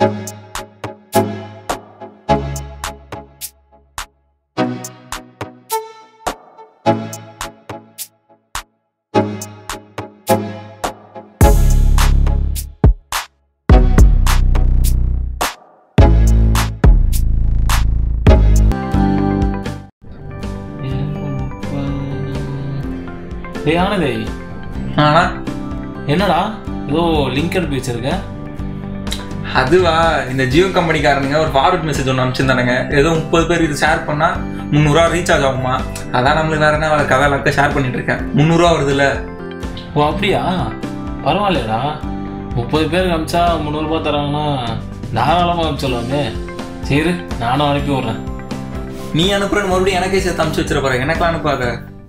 டேய் ஆனதே ஆனா என்னடா ஏதோ லிங்க் அனுப்பி வச்சிருக்க அதுவா இந்த ஜியோ கம்பெனிக்காரனுங்க ஒரு ஃபார்வர்ட் மெசேஜ் ஒன்று அனுப்பிச்சிருந்தானுங்க ஏதோ முப்பது பேர் இது ஷேர் பண்ணா முந்நூறுரூவா ரீசார்ஜ் ஆகுமா அதான் நம்மளுக்கு வேற என்ன வேலை கதை எல்லாத்தையும் ஷேர் பண்ணிட்டு இருக்கேன் முந்நூறுரூவா வருதுல்ல ஓ அப்படியா பரவாயில்லையடா முப்பது பேருக்கு அமிச்சா முந்நூறுபா தராங்கன்னா தாராளமாக அனுப்பிச்சலாமே சரி நானும் அனுப்பி விட்றேன் நீ அனுப்புற மறுபடியும் எனக்கே சேர்த்து அனுப்பிச்சு வச்சிட போற எனக்கெல்லாம் அனுப்பாத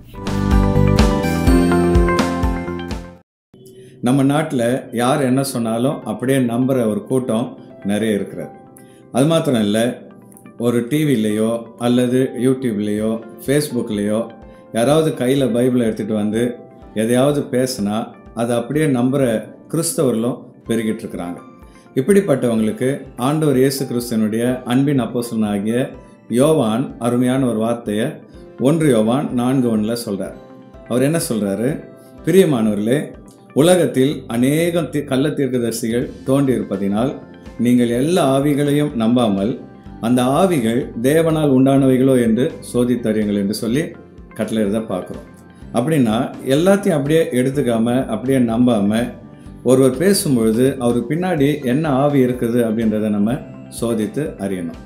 நம்ம நாட்டில் யார் என்ன சொன்னாலும் அப்படியே நம்புகிற ஒரு கூட்டம் நிறைய இருக்கிறது அது மாத்திரம் இல்லை ஒரு டிவிலேயோ அல்லது யூடியூப்லேயோ ஃபேஸ்புக்லேயோ யாராவது கையில் பைபிளை எடுத்துகிட்டு வந்து எதையாவது பேசுனா அதை அப்படியே நம்புகிற கிறிஸ்தவர்களும் பெருகிட்டு இருக்கிறாங்க இப்படிப்பட்டவங்களுக்கு ஆண்டவர் இயேசு கிறிஸ்தனுடைய அன்பின் அப்போசன் ஆகிய யோவான் அருமையான ஒரு வார்த்தையை ஒன்று யோவான் நான்கு ஒன்றில் சொல்கிறார் அவர் என்ன சொல்கிறாரு பிரியமானவர்களே உலகத்தில் அநேகம் தி கள்ள தீர்க்கதரிசிகள் தோன்றியிருப்பதினால் நீங்கள் எல்லா ஆவிகளையும் நம்பாமல் அந்த ஆவிகள் தேவனால் உண்டானவைகளோ என்று சோதித்தறியுங்கள் என்று சொல்லி கட்டளையிறத பார்க்குறோம் அப்படின்னா எல்லாத்தையும் அப்படியே எடுத்துக்காம அப்படியே நம்பாம ஒருவர் பேசும்பொழுது அவருக்கு பின்னாடி என்ன ஆவி இருக்குது அப்படின்றத நம்ம சோதித்து அறியணும்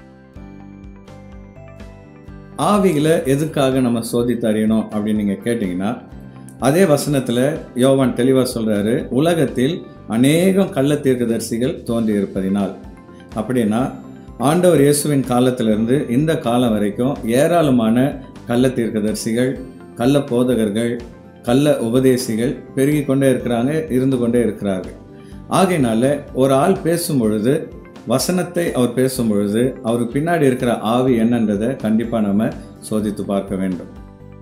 ஆவிகளை எதுக்காக நம்ம சோதித்து அறியணும் அப்படின்னு நீங்கள் கேட்டிங்கன்னா அதே வசனத்தில் யோவான் தெளிவாக சொல்கிறாரு உலகத்தில் அநேகம் கள்ள தீர்க்கதரிசிகள் தோன்றி இருப்பதினால் அப்படின்னா ஆண்டவர் இயேசுவின் காலத்திலிருந்து இந்த காலம் வரைக்கும் ஏராளமான கள்ள தீர்க்கதரிசிகள் கள்ள போதகர்கள் கள்ள உபதேசிகள் பெருகி கொண்டே இருக்கிறாங்க இருந்து கொண்டே இருக்கிறார்கள் ஆகையினால ஒரு ஆள் பேசும் பொழுது வசனத்தை அவர் பேசும் பொழுது அவருக்கு பின்னாடி இருக்கிற ஆவி என்னன்றதை கண்டிப்பாக நம்ம சோதித்து பார்க்க வேண்டும்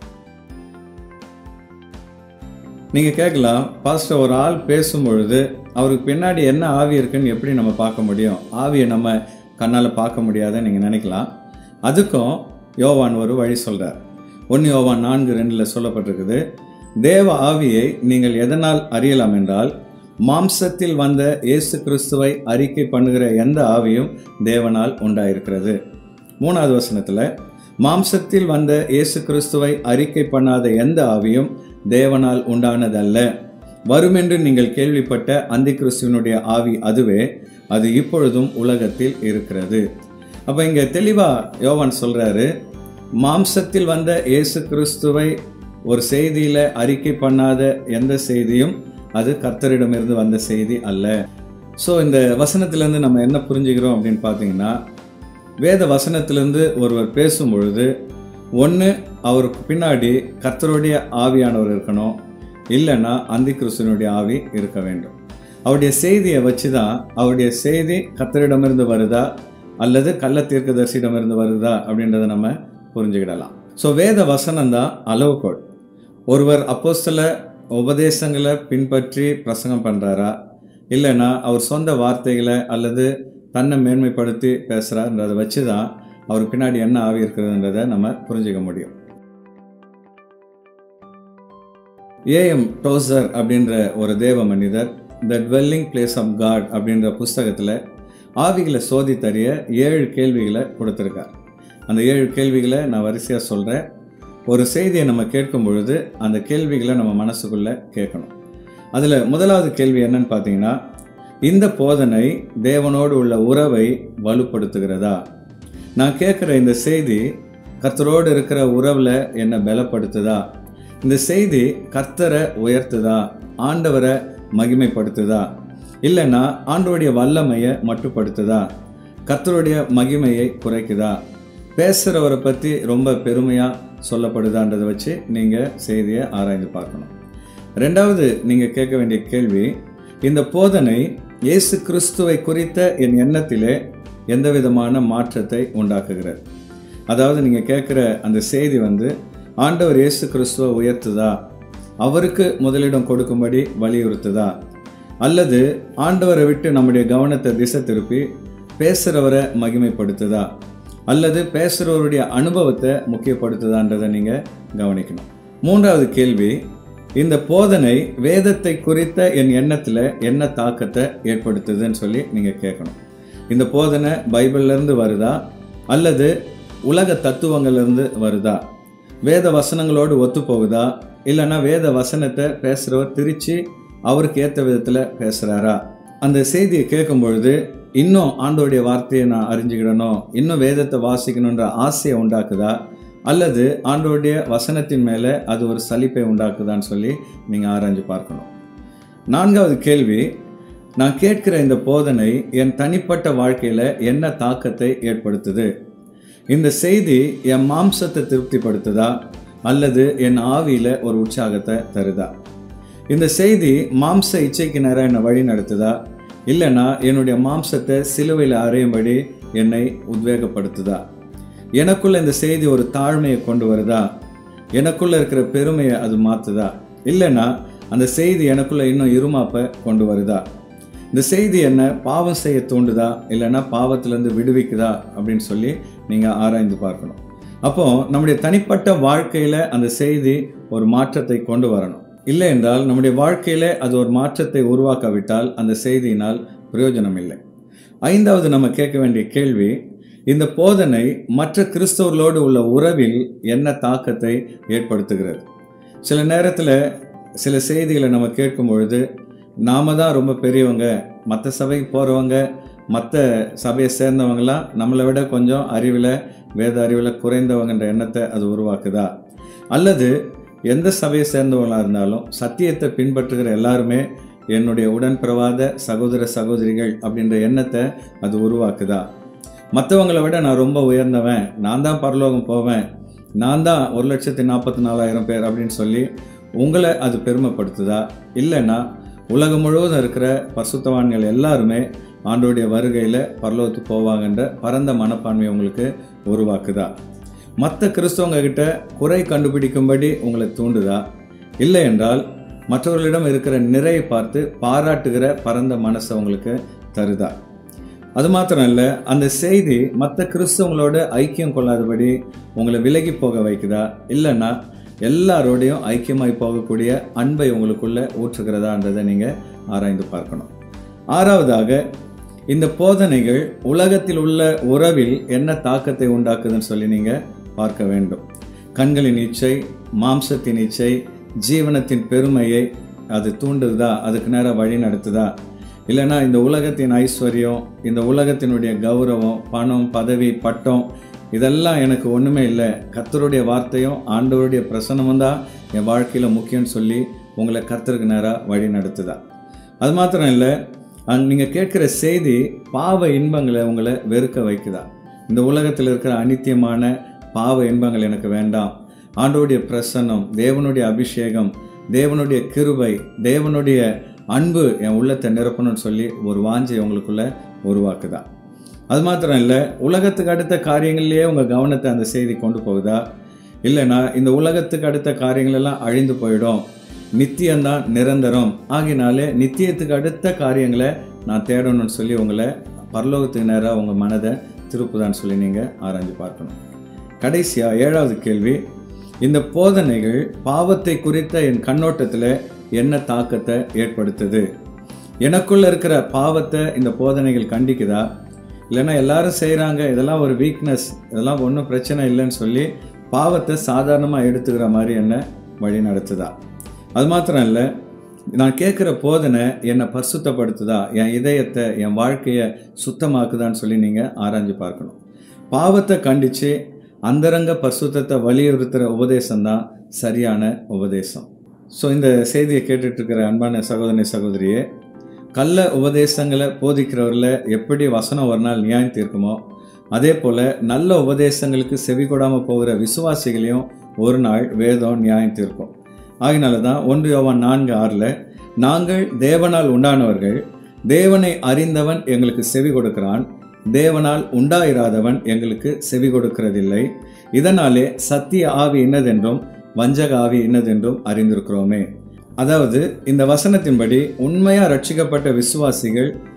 நீங்கள் கேட்கலாம் பாஸ்டர் ஒரு ஆள் பேசும் பொழுது அவருக்கு பின்னாடி என்ன ஆவி இருக்குன்னு எப்படி நம்ம பார்க்க முடியும் ஆவியை நம்ம கண்ணால் பார்க்க முடியாதுன்னு நீங்கள் நினைக்கலாம் அதுக்கும் யோவான் ஒரு வழி சொல்கிறார் ஒன்று யோவான் நான்கு ரெண்டில் சொல்லப்பட்டிருக்குது தேவ ஆவியை நீங்கள் எதனால் அறியலாம் என்றால் மாம்சத்தில் வந்த இயேசு கிறிஸ்துவை அறிக்கை பண்ணுகிற எந்த ஆவியும் தேவனால் உண்டாயிருக்கிறது மூணாவது வசனத்தில் மாம்சத்தில் வந்த இயேசு கிறிஸ்துவை அறிக்கை பண்ணாத எந்த ஆவியும் தேவனால் உண்டானதல்ல வருமென்று நீங்கள் கேள்விப்பட்ட அந்தி கிறிஸ்துவனுடைய ஆவி அதுவே அது இப்பொழுதும் உலகத்தில் இருக்கிறது அப்போ இங்கே தெளிவாக யோவான் சொல்கிறாரு மாம்சத்தில் வந்த இயேசு கிறிஸ்துவை ஒரு செய்தியில் அறிக்கை பண்ணாத எந்த செய்தியும் அது கர்த்தரிடமிருந்து வந்த செய்தி அல்ல ஸோ இந்த வசனத்திலேருந்து நம்ம என்ன புரிஞ்சுக்கிறோம் அப்படின்னு பார்த்தீங்கன்னா வேத வசனத்திலேருந்து ஒருவர் பேசும் பொழுது ஒன்று அவருக்கு பின்னாடி கர்த்தருடைய ஆவியானவர் இருக்கணும் இல்லைன்னா அந்தி கிறிஸ்துவனுடைய ஆவி இருக்க வேண்டும் அவருடைய செய்தியை வச்சு தான் அவருடைய செய்தி கர்த்தரிடமிருந்து வருதா அல்லது கள்ள தீர்க்கதரிசியிடமிருந்து வருதா அப்படின்றத நம்ம புரிஞ்சுக்கிடலாம் ஸோ வேத வசனம் தான் அளவுகோல் ஒருவர் அப்போ சில உபதேசங்களை பின்பற்றி பிரசங்கம் பண்ணுறாரா இல்லைன்னா அவர் சொந்த வார்த்தைகளை அல்லது தன்னை மேன்மைப்படுத்தி பேசுகிறான்றதை வச்சு தான் அவர் பின்னாடி என்ன ஆவி இருக்கிறதுன்றதை நம்ம புரிஞ்சுக்க முடியும் ஏஎம் டோசர் அப்படின்ற ஒரு தேவ மனிதர் the dwelling place of God அப்படின்ற புஸ்தகத்தில் ஆவிகளை சோதித்தறிய ஏழு கேள்விகளை கொடுத்துருக்கார் அந்த ஏழு கேள்விகளை நான் வரிசையாக சொல்கிறேன் ஒரு செய்தியை நம்ம கேட்கும் பொழுது அந்த கேள்விகளை நம்ம மனசுக்குள்ளே கேட்கணும் அதில் முதலாவது கேள்வி என்னன்னு பார்த்தீங்கன்னா இந்த போதனை தேவனோடு உள்ள உறவை வலுப்படுத்துகிறதா நான் கேட்குற இந்த செய்தி கர்த்தரோடு இருக்கிற உறவில் என்னை பலப்படுத்துதா இந்த செய்தி கர்த்தரை உயர்த்துதா ஆண்டவரை மகிமைப்படுத்துதா இல்லைன்னா ஆண்டவருடைய வல்லமையை மட்டுப்படுத்துதா கர்த்தருடைய மகிமையை குறைக்குதா பேசுகிறவரை பற்றி ரொம்ப பெருமையாக சொல்லப்படுதான்றதை வச்சு நீங்கள் செய்தியை ஆராய்ந்து பார்க்கணும் ரெண்டாவது நீங்கள் கேட்க வேண்டிய கேள்வி இந்த போதனை இயேசு கிறிஸ்துவை குறித்த என் எண்ணத்திலே எந்த விதமான மாற்றத்தை உண்டாக்குகிறது அதாவது நீங்கள் கேட்குற அந்த செய்தி வந்து ஆண்டவர் இயேசு கிறிஸ்துவை உயர்த்துதா அவருக்கு முதலிடம் கொடுக்கும்படி வலியுறுத்துதா அல்லது ஆண்டவரை விட்டு நம்முடைய கவனத்தை திசை திருப்பி பேசுகிறவரை மகிமைப்படுத்துதா அல்லது பேசுகிறவருடைய அனுபவத்தை முக்கியப்படுத்துதான்றதை நீங்கள் கவனிக்கணும் மூன்றாவது கேள்வி இந்த போதனை வேதத்தை குறித்த என் எண்ணத்தில் என்ன தாக்கத்தை ஏற்படுத்துதுன்னு சொல்லி நீங்கள் கேட்கணும் இந்த போதனை பைபிள்லேருந்து வருதா அல்லது உலக தத்துவங்கள்லேருந்து வருதா வேத வசனங்களோடு ஒத்து போகுதா இல்லைன்னா வேத வசனத்தை பேசுகிறவர் திரிச்சு அவருக்கு ஏற்ற விதத்தில் பேசுகிறாரா அந்த செய்தியை கேட்கும் பொழுது இன்னும் ஆண்டோடைய வார்த்தையை நான் அறிஞ்சுக்கிடணும் இன்னும் வேதத்தை வாசிக்கணுன்ற ஆசையை உண்டாக்குதா அல்லது ஆண்டோடைய வசனத்தின் மேலே அது ஒரு சலிப்பை உண்டாக்குதான்னு சொல்லி நீங்கள் ஆராய்ஞ்சு பார்க்கணும் நான்காவது கேள்வி நான் கேட்கிற இந்த போதனை என் தனிப்பட்ட வாழ்க்கையில் என்ன தாக்கத்தை ஏற்படுத்துது இந்த செய்தி என் மாம்சத்தை திருப்திப்படுத்துதா அல்லது என் ஆவியில் ஒரு உற்சாகத்தை தருதா இந்த செய்தி மாம்ச இச்சைக்கு நேரம் என்னை வழி நடத்துதா இல்லைன்னா என்னுடைய மாம்சத்தை சிலுவையில் அறையும்படி என்னை உத்வேகப்படுத்துதா எனக்குள்ள இந்த செய்தி ஒரு தாழ்மையை கொண்டு வருதா எனக்குள்ள இருக்கிற பெருமையை அது மாத்துதா இல்லைன்னா அந்த செய்தி எனக்குள்ள இன்னும் இருமாப்பை கொண்டு வருதா இந்த செய்தி என்ன பாவம் செய்ய தூண்டுதா இல்லைன்னா பாவத்திலேருந்து விடுவிக்குதா அப்படின்னு சொல்லி நீங்கள் ஆராய்ந்து பார்க்கணும் அப்போ நம்முடைய தனிப்பட்ட வாழ்க்கையில் அந்த செய்தி ஒரு மாற்றத்தை கொண்டு வரணும் இல்லை என்றால் நம்முடைய வாழ்க்கையில் அது ஒரு மாற்றத்தை உருவாக்காவிட்டால் அந்த செய்தியினால் பிரயோஜனம் இல்லை ஐந்தாவது நம்ம கேட்க வேண்டிய கேள்வி இந்த போதனை மற்ற கிறிஸ்தவர்களோடு உள்ள உறவில் என்ன தாக்கத்தை ஏற்படுத்துகிறது சில நேரத்தில் சில செய்திகளை நம்ம கேட்கும் பொழுது நாம தான் ரொம்ப பெரியவங்க மற்ற சபைக்கு போகிறவங்க மற்ற சபையை சேர்ந்தவங்களாம் நம்மளை விட கொஞ்சம் அறிவில் வேத அறிவில் குறைந்தவங்கன்ற எண்ணத்தை அது உருவாக்குதா அல்லது எந்த சபையை சேர்ந்தவங்களாக இருந்தாலும் சத்தியத்தை பின்பற்றுகிற எல்லாருமே என்னுடைய உடன்பிரவாத சகோதர சகோதரிகள் அப்படின்ற எண்ணத்தை அது உருவாக்குதா மற்றவங்களை விட நான் ரொம்ப உயர்ந்தவன் நான் தான் பரலோகம் போவேன் நான் தான் ஒரு லட்சத்தி நாற்பத்தி நாலாயிரம் பேர் அப்படின்னு சொல்லி உங்களை அது பெருமைப்படுத்துதா இல்லைன்னா உலகம் முழுவதும் இருக்கிற பசுத்தவான்கள் எல்லாருமே ஆண்டோடைய வருகையில் பரலோகத்துக்கு போவாங்கன்ற பரந்த மனப்பான்மை உங்களுக்கு உருவாக்குதா மற்ற கிறிஸ்தவங்க கிட்ட குறை கண்டுபிடிக்கும்படி உங்களை தூண்டுதா இல்லை என்றால் மற்றவர்களிடம் இருக்கிற நிறையை பார்த்து பாராட்டுகிற பரந்த மனசை உங்களுக்கு தருதா அது மாத்திரம் இல்லை அந்த செய்தி மற்ற கிறிஸ்தவங்களோட ஐக்கியம் கொள்ளாதபடி உங்களை விலகி போக வைக்குதா இல்லைன்னா எல்லாரோடையும் ஐக்கியமாய் போகக்கூடிய அன்பை உங்களுக்குள்ள ஊற்றுகிறதான்றதை நீங்கள் ஆராய்ந்து பார்க்கணும் ஆறாவதாக இந்த போதனைகள் உலகத்தில் உள்ள உறவில் என்ன தாக்கத்தை உண்டாக்குதுன்னு சொல்லி நீங்கள் பார்க்க வேண்டும் கண்களின் இச்சை மாம்சத்தின் இச்சை ஜீவனத்தின் பெருமையை அது தூண்டுதா அதுக்கு நேரம் வழி நடத்துதா இல்லைன்னா இந்த உலகத்தின் ஐஸ்வர்யம் இந்த உலகத்தினுடைய கௌரவம் பணம் பதவி பட்டம் இதெல்லாம் எனக்கு ஒன்றுமே இல்லை கர்த்தருடைய வார்த்தையும் ஆண்டவருடைய பிரசனமும் தான் என் வாழ்க்கையில் முக்கியம்னு சொல்லி உங்களை கர்த்தருக்கு நேராக வழி நடத்துதா அது மாத்திரம் இல்லை நீங்கள் கேட்குற செய்தி பாவ இன்பங்களை உங்களை வெறுக்க வைக்குதா இந்த உலகத்தில் இருக்கிற அனித்தியமான பாவ இன்பங்கள் எனக்கு வேண்டாம் ஆண்டவருடைய பிரசன்னம் தேவனுடைய அபிஷேகம் தேவனுடைய கிருபை தேவனுடைய அன்பு என் உள்ளத்தை நிரப்பணும்னு சொல்லி ஒரு வாஞ்சை உங்களுக்குள்ள உருவாக்குதா அது மாத்திரம் இல்லை உலகத்துக்கு அடுத்த காரியங்கள்லேயே உங்கள் கவனத்தை அந்த செய்தி கொண்டு போகுதா இல்லைன்னா இந்த உலகத்துக்கு அடுத்த காரியங்கள் எல்லாம் அழிந்து போயிடும் நித்தியம்தான் நிரந்தரம் ஆகினாலே நித்தியத்துக்கு அடுத்த காரியங்களை நான் தேடணும்னு சொல்லி உங்களை பரலோகத்துக்கு நேராக உங்கள் மனதை திருப்புதான்னு சொல்லி நீங்கள் ஆராய்ஞ்சு பார்க்கணும் கடைசியாக ஏழாவது கேள்வி இந்த போதனைகள் பாவத்தை குறித்த என் கண்ணோட்டத்தில் என்ன தாக்கத்தை ஏற்படுத்துது எனக்குள்ள இருக்கிற பாவத்தை இந்த போதனைகள் கண்டிக்குதா இல்லைன்னா எல்லாரும் செய்கிறாங்க இதெல்லாம் ஒரு வீக்னஸ் இதெல்லாம் ஒன்றும் பிரச்சனை இல்லைன்னு சொல்லி பாவத்தை சாதாரணமாக எடுத்துக்கிற மாதிரி என்ன வழி நடத்துதா அது மாத்திரம் இல்லை நான் கேட்குற போதனை என்னை பரிசுத்தப்படுத்துதா என் இதயத்தை என் வாழ்க்கையை சுத்தமாக்குதான்னு சொல்லி நீங்கள் ஆராய்ஞ்சு பார்க்கணும் பாவத்தை கண்டித்து அந்தரங்க பரிசுத்தத்தை வலியுறுத்துகிற உபதேசம் தான் சரியான உபதேசம் ஸோ இந்த செய்தியை கேட்டுட்டு இருக்கிற அன்பான சகோதரி சகோதரியே கள்ள உபதேசங்களை போதிக்கிறவரில் எப்படி வசனம் ஒரு நாள் நியாயம் தீர்க்குமோ அதே போல் நல்ல உபதேசங்களுக்கு செவி கொடாமல் போகிற விசுவாசிகளையும் ஒரு நாள் வேதம் நியாயம் தீர்க்கும் ஆகினால தான் ஒன்று யோவான் நான்கு ஆறில் நாங்கள் தேவனால் உண்டானவர்கள் தேவனை அறிந்தவன் எங்களுக்கு செவி கொடுக்கிறான் தேவனால் உண்டாயிராதவன் எங்களுக்கு செவி கொடுக்கிறதில்லை இதனாலே சத்திய ஆவி இன்னதென்றும் வஞ்சக ஆவி இன்னதென்றும் அறிந்திருக்கிறோமே அதாவது இந்த வசனத்தின்படி உண்மையாக ரட்சிக்கப்பட்ட விசுவாசிகள்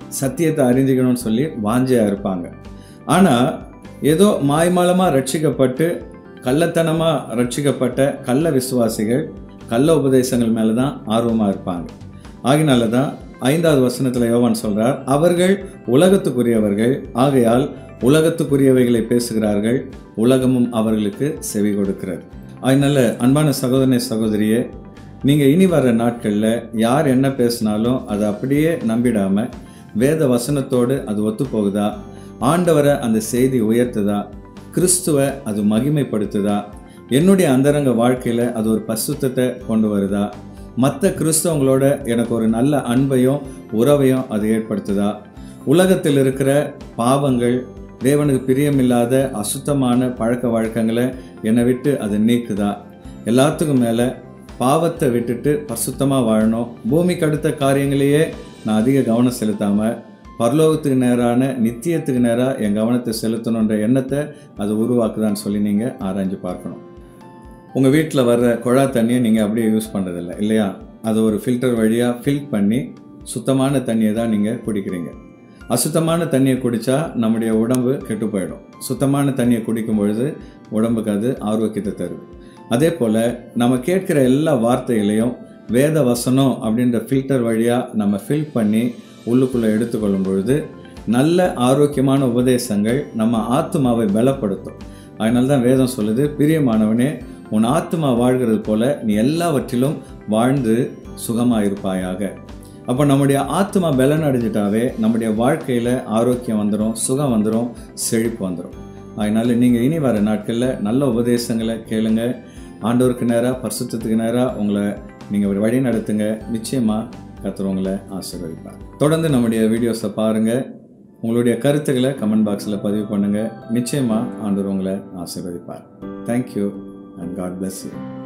சத்தியத்தை அறிஞ்சிக்கணும்னு சொல்லி வாஞ்சையாக இருப்பாங்க ஆனால் ஏதோ மாய்மாலமாக ரட்சிக்கப்பட்டு கள்ளத்தனமாக ரட்சிக்கப்பட்ட கள்ள விசுவாசிகள் கள்ள உபதேசங்கள் மேலே தான் ஆர்வமாக இருப்பாங்க ஆகினால தான் ஐந்தாவது வசனத்தில் யோவான் சொல்றார் அவர்கள் உலகத்துக்குரியவர்கள் ஆகையால் உலகத்துக்குரியவைகளை பேசுகிறார்கள் உலகமும் அவர்களுக்கு செவி கொடுக்கிறது அதனால அன்பான சகோதரனே சகோதரியே நீங்கள் இனி வர்ற நாட்களில் யார் என்ன பேசினாலும் அதை அப்படியே நம்பிடாம வேத வசனத்தோடு அது ஒத்து போகுதா ஆண்டவரை அந்த செய்தி உயர்த்துதா கிறிஸ்துவை அது மகிமைப்படுத்துதா என்னுடைய அந்தரங்க வாழ்க்கையில் அது ஒரு பசுத்தத்தை கொண்டு வருதா மற்ற கிறிஸ்தவங்களோட எனக்கு ஒரு நல்ல அன்பையும் உறவையும் அது ஏற்படுத்துதா உலகத்தில் இருக்கிற பாவங்கள் தேவனுக்கு பிரியமில்லாத அசுத்தமான பழக்க வழக்கங்களை என்னை விட்டு அது நீக்குதா எல்லாத்துக்கும் மேலே பாவத்தை விட்டுட்டு பசுத்தமாக வாழணும் பூமிக்கு அடுத்த காரியங்களையே நான் அதிக கவனம் செலுத்தாமல் பரலோகத்துக்கு நேரான நித்தியத்துக்கு நேராக என் கவனத்தை செலுத்தணுன்ற எண்ணத்தை அது உருவாக்குதான்னு சொல்லி நீங்கள் ஆராய்ஞ்சு பார்க்கணும் உங்கள் வீட்டில் வர்ற குழா தண்ணியை நீங்கள் அப்படியே யூஸ் பண்ணுறதில்ல இல்லையா அது ஒரு ஃபில்டர் வழியாக ஃபில் பண்ணி சுத்தமான தண்ணியை தான் நீங்கள் குடிக்கிறீங்க அசுத்தமான தண்ணியை குடித்தா நம்முடைய உடம்பு கெட்டு போயிடும் சுத்தமான தண்ணியை குடிக்கும் பொழுது உடம்புக்கு அது ஆரோக்கியத்தை தரும் அதே போல் நம்ம கேட்குற எல்லா வார்த்தைகளையும் வேத வசனம் அப்படின்ற ஃபில்டர் வழியாக நம்ம ஃபில் பண்ணி உள்ளுக்குள்ளே எடுத்துக்கொள்ளும் பொழுது நல்ல ஆரோக்கியமான உபதேசங்கள் நம்ம ஆத்மாவை பலப்படுத்தும் அதனால தான் வேதம் சொல்லுது பிரியமானவனே உன் ஆத்மா வாழ்கிறது போல நீ எல்லாவற்றிலும் வாழ்ந்து சுகமாக இருப்பாயாக அப்போ நம்முடைய ஆத்மா பலன் அடைஞ்சிட்டாவே நம்முடைய வாழ்க்கையில் ஆரோக்கியம் வந்துடும் சுகம் வந்துடும் செழிப்பு வந்துடும் அதனால நீங்கள் இனி வர நாட்களில் நல்ல உபதேசங்களை கேளுங்க ஆண்டவருக்கு நேராக பரிசுத்தத்துக்கு நேராக உங்களை நீங்கள் ஒரு வழி நடத்துங்க நிச்சயமாக கர்த்தர் உங்களை ஆசீர்வதிப்பார் தொடர்ந்து நம்முடைய வீடியோஸை பாருங்கள் உங்களுடைய கருத்துக்களை கமெண்ட் பாக்ஸில் பதிவு பண்ணுங்கள் நிச்சயமாக ஆண்டவர் உங்களை ஆசீர்வதிப்பார் thank you and God bless you